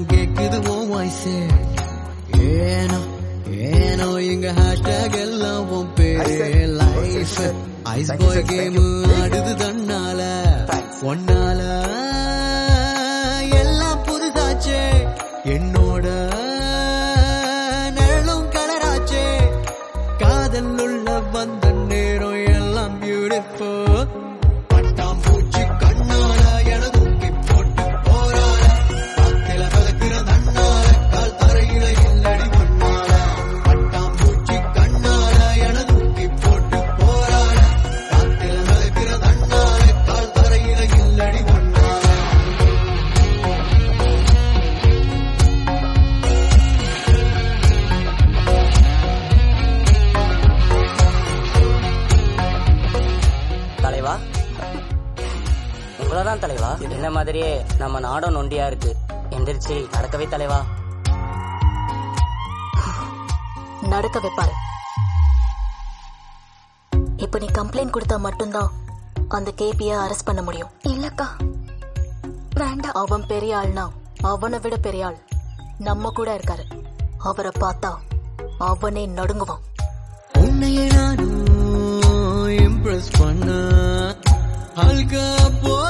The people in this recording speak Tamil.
எல்லாம் கேக்குது ஓ வாய்ஸே ஏனோ ஏனோ எங்க ஹேஷ்டேக் எல்லாம் உன் பேரே லைஃப் ஐஸ் பாய் கேம் ஆடுது தன்னால ஒன்னால எல்லாம் புதுசாச்சே என்னோட நிழலும் கலராச்சே காதல் உள்ள வந்த நேரம் எல்லாம் பியூட்டிஃபுல் பட்டாம் பூச்சி கண்ணால என தூக்கி போட்டு போராட காத்தில மிதக்கிற தன்னால கால் தரையில இல்லடி மண்ணால பட்டாம் பூச்சி கண்ணால என தூக்கி போட்டு போராட காத்தில மிதக்கிற தன்னால கால் தரையில இல்லடி மண்ணால தலைவா உங்களதான் தலைவா என்ன மாதிரியே நம்ம நாடும் நொண்டியா இருக்கு எந்திரிச்சு நடக்கவே தலைவா நடக்க வைப்பாரு இப்ப நீ கம்ப்ளைண்ட் கொடுத்தா மட்டும்தான் அந்த கேபிய அரெஸ்ட் பண்ண முடியும் இல்லக்கா வேண்டாம் அவன் பெரிய ஆள்னா அவனை விட பெரிய ஆள் நம்ம கூட இருக்காரு அவரை பார்த்தா அவனே நடுங்குவான் உன்னையே நானும் இம்ப்ரெஸ் பண்ண அல்கா போ